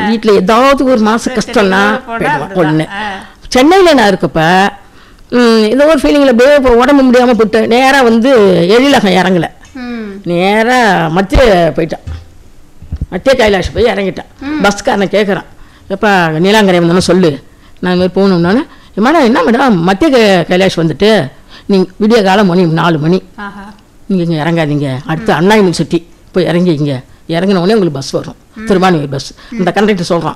வீட்டில் ஏதாவது ஒரு மாச கஷ்டம்னா போனா போயிடுவேன் அப்படிதான். ஒன்று ஆ. சென்னையில் நான் இருக்கப்ப ம், ஏதோ ஒரு ஃபீலிங்கில் அப்படியே இப்போ உடம்பு முடியாமல் போயிட்டு நேராக வந்து எழிலகம் இறங்கல ம் நேராக மத்திய போயிட்டேன் மத்திய கைலாஷ் போய் இறங்கிட்டேன் பஸ்காரனை கேட்குறான் எப்பா நீலாங்கரை வந்தோன்னு சொல்லு நான் இந்த மாதிரி போகணும்னானே மேடம் என்ன மேடம் மத்திய கை- கைலாஷ் வந்துட்டு நீங்கள் விடிய காலம் மணி நாலு மணி ஆஹா நீங்கள் இங்கே இறங்காதீங்க அடுத்து அண்ணா யூனிவர்சிட்டி போய் இறங்கி இங்கே இறங்கின உடனே உங்களுக்கு பஸ் வரும் திருவானூர் பஸ் இந்த கண்டக்டர் சொல்கிறான்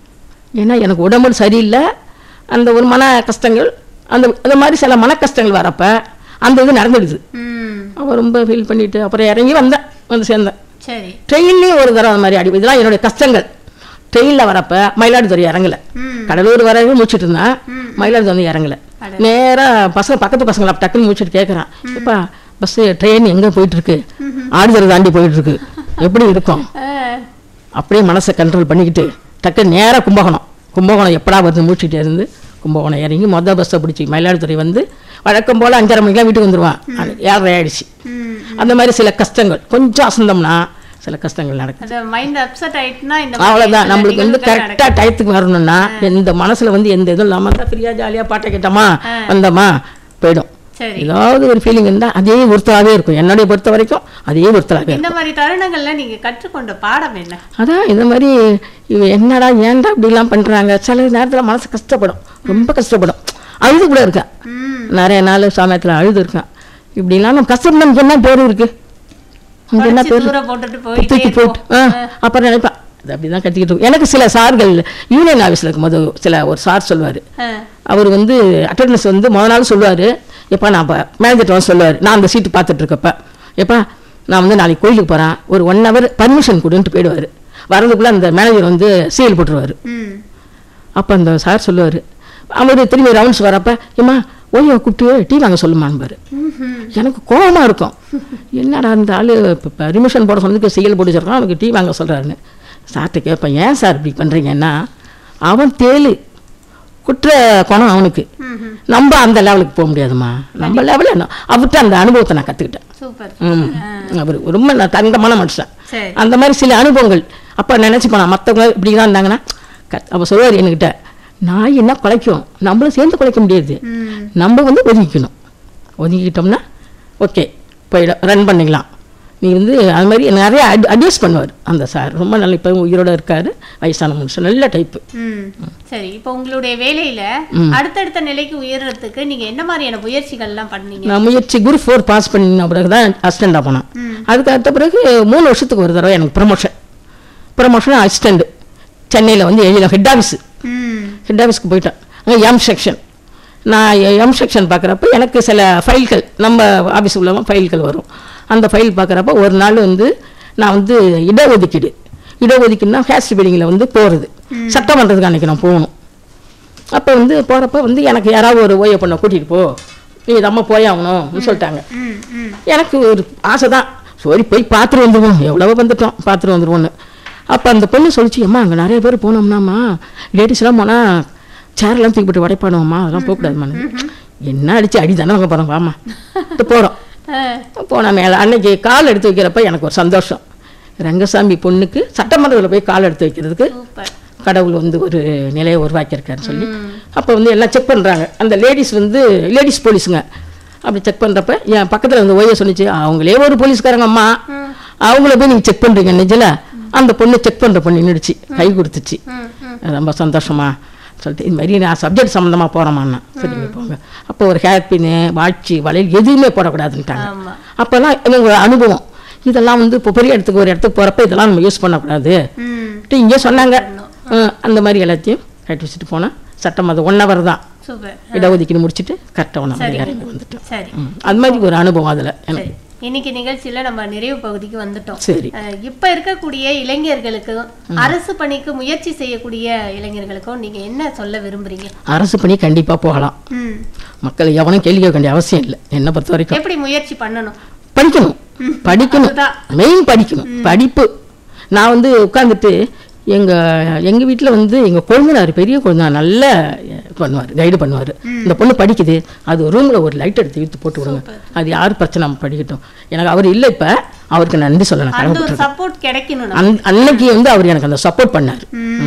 ஏன்னா எனக்கு உடம்பு சரியில்லை அந்த ஒரு மன கஷ்டங்கள் அந்த அந்த மாதிரி சில மன கஷ்டங்கள் வரப்ப அந்த இது நடந்துடுது ம் அவன் ரொம்ப ஃபீல் பண்ணிட்டு அப்புறம் இறங்கி வந்தேன் வந்து சேர்ந்தேன் சரி ட்ரெயின்லேயும் ஒரு தடவை அந்த மாதிரி அடி இதெல்லாம் என்னுடைய கஷ்டங்கள் ட்ரெயினில் வரப்ப மயிலாடுதுறை இறங்கல ம் கடலூர் வரவே முடிச்சிட்டு இருந்தேன் மயிலாடுதுறை வந்து இறங்கல அட. நேராக பசங்க பக்கத்து பசங்களை டக்குன்னு முடிச்சிட்டு கேட்குறான் இப்போ பஸ்ஸு ட்ரெயின் எங்கே போயிட்டு இருக்கு ஆடுதுறை தாண்டி போயிட்டு இருக்கு எப்படி இருக்கும் ஆ, அப்படியே மனசை கண்ட்ரோல் பண்ணிக்கிட்டு டக்கு நேராக கும்பகோணம் கும்பகோணம் எப்படா வந்து மூச்சுட்டே இருந்து கும்பகோணம் இறங்கி மொதல் பஸ்ஸை பிடிச்சி மயிலாடுதுறை வந்து வழக்கம் போல் அஞ்சரை மணிக்கெலாம் வீட்டுக்கு வந்துடுவான் ஏழரை ஆயிடுச்சு ம் அந்த மாதிரி சில கஷ்டங்கள் கொஞ்சம் அசந்தோம்னா சில கஷ்டங்கள் நடக்கும் அது மைண்ட் அப்செட் ஆயிட்டுனா இந்த மாதிரி அவ்வளோதான் சில நம்மளுக்கு வந்து நிகழ்வுகள் கரெக்டாக டயத்துக்கு வரணும்னா எந்த மனசில் வந்து எந்த இதுவும் இல்லாமல் தான் ஃப்ரீயாக ஜாலியாக பாட்டை கேட்டோமா வந்தோமா போயிடும் சரி ஏதாவது ஒரு ஃபீலிங் இருந்தால் அதே ஒருத்தராகவே இருக்கும் என்னுடைய பொறுத்த வரைக்கும் அதே ஒருத்தராகவே இருக்கும் இந்த மாதிரி தருணங்கள்ல நீங்க கற்றுக்கொண்ட பாடம் என்ன அதான் இந்த மாதிரி இவ என்னடா ஏன்டா இப்படிலாம் பண்ணுறாங்க சில நேரத்தில் மனசு கஷ்டப்படும் ரொம்ப கஷ்டப்படும் அழுது கூட இருக்கேன் ம் நிறைய நாள் சமயத்தில் அழுது இருக்கேன் இப்படிலாம் நம்ம கஷ்டம் நமக்கு என்ன பேர் இருக்கு நமக்கு என்ன படிச்சு பேர் தூர போட்டுட்டு போயிட்டே தூக்கி போட்டு இருப்போம். ஆ அப்புறம் நினைப்பேன் அது அப்படி தான் கத்திக்கிட்டு இருக்கும். எனக்கு சில சார்கள் யூனியன் ஆஃபீஸில் இருக்கும்போது சில ஒரு சார் சொல்லுவார் ஆ, அவர் வந்து அட்டண்டன்ஸ் வந்து முத நாள் சொல்லுவார் எப்பா நான் இப்போ மேனேஜர்கிட்ட வந்து சொல்லுவார் நான் அந்த சீட்டு பார்த்துட்டு இருக்கப்ப எப்பா நான் வந்து நாளைக்கு கோயிலுக்கு போகிறேன் ஒரு ஒன் ஹவர் பர்மிஷன் கொடுன்ட்டு போயிடுவார் வரதுக்குள்ளே அந்த மேனேஜர் வந்து சீல் போட்டுருவார் ம் அப்போ அந்த சார் சொல்லுவார் அவர் திரும்பி ரவுண்ட்ஸ் வரப்ப ஏம்மா ஓய்வை கூப்பிட்டு டீ வாங்க சொல்லுமான்பாரு ம்ஹும். எனக்கு கோபமாக இருக்கும் என்னடா அந்த ஆள் இப்போ பர்மிஷன் போட சொன்னதுக்கு செயல் போட்டு வச்சிருக்கான் அவனுக்கு டீ வாங்க சொல்கிறாருன்னு சார்கிட்ட கேட்பேன் ஏன் சார் இப்படி பண்ணுறீங்கன்னா அவன் தேலு குற்ற குணம் அவனுக்கு ம்ஹும். நம்ம அந்த லெவலுக்கு போக முடியாதும்மா நம்ம லெவலில் அவர்கிட்ட அந்த அனுபவத்தை நான் கற்றுக்கிட்டேன் சூப்பர் ம் அவர் ரொம்ப நான் தங்கமான மனுஷன் சரி அந்த மாதிரி சில அனுபவங்கள் அப்போ நினச்சி போனா மற்றவங்க இப்படி தான் இருந்தாங்கன்னா கத் அப்போ சொல்லுவார் என்கிட்ட நாய் என்ன குலைக்கும் நம்மளும் சேர்ந்து குலைக்க முடியாது ம் நம்ம வந்து ஒதுக்கிக்கணும் ஒதுக்கிக்கிட்டோம்னா ஓகே போயிட ரன் பண்ணிக்கலாம் நீ வந்து அது மாதிரி நிறைய அட் அட்வைஸ் பண்ணுவார் அந்த சார் ரொம்ப நல்ல இப்போ உயிரோட இருக்கார் வயசான மனுஷன் நல்ல டைப்பு ம் சரி இப்போ உங்களுடைய வேலையில அடுத்தடுத்த நிலைக்கு உயர்றதுக்கு நீங்க என்ன மாதிரியான முயற்சிகள்லாம் பண்ணீங்க நான் முயற்சி குரூப் ஃபோர் பாஸ் பண்ணின பிறகு தான் அசிஸ்டண்டாக போனேன் அதுக்கு அடுத்த பிறகு மூணு வருஷத்துக்கு ஒரு தடவை எனக்கு ப்ரமோஷன் ப்ரமோஷன் அசிஸ்டண்ட் சென்னையில் வந்து எழுத ஹெட் ஆஃபீஸு ம் ஹெட் ஆஃபீஸ்க்கு போயிட்டேன் அங்கே எம் செக்ஷன் நான் எம் செக்ஷன் பார்க்குறப்ப எனக்கு சில ஃபைல்கள் நம்ம ஆஃபீஸ் உள்ளவங்க ஃபைல்கள் வரும் அந்த ஃபைல் பார்க்குறப்ப ஒரு நாள் வந்து நான் வந்து இடஒதுக்கீடு இடஒதுக்கீடுனா ஃபேஸ்ட் பில்டிங்கில் வந்து போகிறது சட்டமன்றத்துக்கு அன்றைக்கி நான் போகணும் அப்போ வந்து போகிறப்ப வந்து எனக்கு யாராவது ஒரு ஓய்வு பண்ண கூட்டிகிட்டு போ நீ இதம்மா போயாகணும்னு சொல்லிட்டாங்க ம் ம் எனக்கு ஒரு ஆசை தான் சரி போய் பார்த்துட்டு வந்துடுவோம் எவ்வளவோ வந்துட்டோம் பார்த்துட்டு வந்துடுவோன்னு அப்போ அந்த பொண்ணு சொல்லிச்சு அம்மா அங்கே நிறைய பேர் போனோம்னாம்மா லேடிஸ்லாம் போனால் சேர்லாம் தூக்கி போட்டு உடைப்பானுவோம்மா அதெல்லாம் போகக்கூடாதுமா என்ன அடிச்சு அடி தானே வாங்க போகிறோம் வாமா போகிறோம் ஆ, போன மேலே அன்னைக்கு கால் எடுத்து வைக்கிறப்ப எனக்கு ஒரு சந்தோஷம் ரங்கசாமி பொண்ணுக்கு சட்டமன்றத்தில் போய் கால் எடுத்து வைக்கிறதுக்கு சூப்பர் கடவுள் வந்து ஒரு நிலையை உருவாக்கியிருக்காருன்னு சொல்லி அப்போ வந்து எல்லாம் செக் பண்ணுறாங்க அந்த லேடிஸ் வந்து லேடிஸ் போலீஸுங்க அப்படி செக் பண்ணுறப்ப என் பக்கத்தில் வந்து ஓய்ய சொன்னிச்சு அவங்களே ஒரு போலீஸ்காரங்க அம்மா அவங்கள போய் நீங்கள் செக் பண்ணுறீங்க நிஜல அந்த பொண்ணு செக் பண்ணுற பொண்ணு நின்றுச்சு கை கொடுத்துச்சு ம் ம் ரொம்ப சந்தோஷமா சொல்லிட்டு இது மாதிரி நான் சப்ஜெக்ட் சம்மந்தமாக போகிறோமாண்ணா சரிங்க போங்க அப்போ ஒரு ஹேப்பின்னு வாழ்ச்சி வளையல் எதுவுமே போடக்கூடாதுன்ட்டாங்க ஆமா அப்போல்லாம் எனக்கு ஒரு அனுபவம் இதெல்லாம் வந்து இப்போ பெரிய இடத்துக்கு ஒரு இடத்துக்கு போகிறப்ப இதெல்லாம் நம்ம யூஸ் பண்ணக்கூடாது ம் இங்கே சொன்னாங்க அஹ் அந்த மாதிரி எல்லாத்தையும் கட்டி வச்சுட்டு போனேன் சட்டம் அது ஒன் ஹவர் தான் சூப்பர் இடஒதுக்கீடு முடிச்சுட்டு கரெக்டாக ஒன் ஹவர் சரி. இறங்கி வந்துட்டோம் சரி ம். அது மாதிரி ஒரு அனுபவம் அதில் எனக்கு சரி இன்னைக்கு நிகழ்ச்சியில நம்ம நிறைவு பகுதிக்கு வந்துட்டோம் சரி அஹ், இப்ப இருக்கக்கூடிய இளைஞர்களுக்கும் அரசு பணிக்கு முயற்சி செய்யக்கூடிய இளைஞர்களுக்கும் நீங்க என்ன சொல்ல விரும்புறீங்க அரசு பணி கண்டிப்பாக போகலாம் ம் மக்கள் எவனும் கேள்வி கேட்க வேண்டிய அவசியம் இல்லை என்னை பொறுத்த வரைக்கும் எப்படி முயற்சி பண்ணணும் படிக்கணும் படிக்கணும் அதுதான். மெயின் படிக்கணும் படிப்பு நான் வந்து உட்காந்துட்டு எங்கள் எங்கள் வீட்டில் வந்து எங்கள் கொழுந்தனார் பெரிய கொழுந்தனார் நல்ல பண்ணுவார் கைடு பண்ணுவார் இந்த பொண்ணு படிக்குது அது ரூமில் ஒரு லைட் எடுத்து இழுத்து போட்டு விடுங்க அது யார் பிரச்சனை நம்ம படிக்கட்டும் எனக்கு அவர் இல்லை இப்போ அவருக்கு நன்றி சொல்ல நான் அந்த ஒரு கடமைப்பட்டிருக்கேன் சப்போர்ட் கிடைக்கணும் அன் அன்னைக்கு வந்து அவர் எனக்கு அந்த சப்போர்ட் பண்ணார் ம்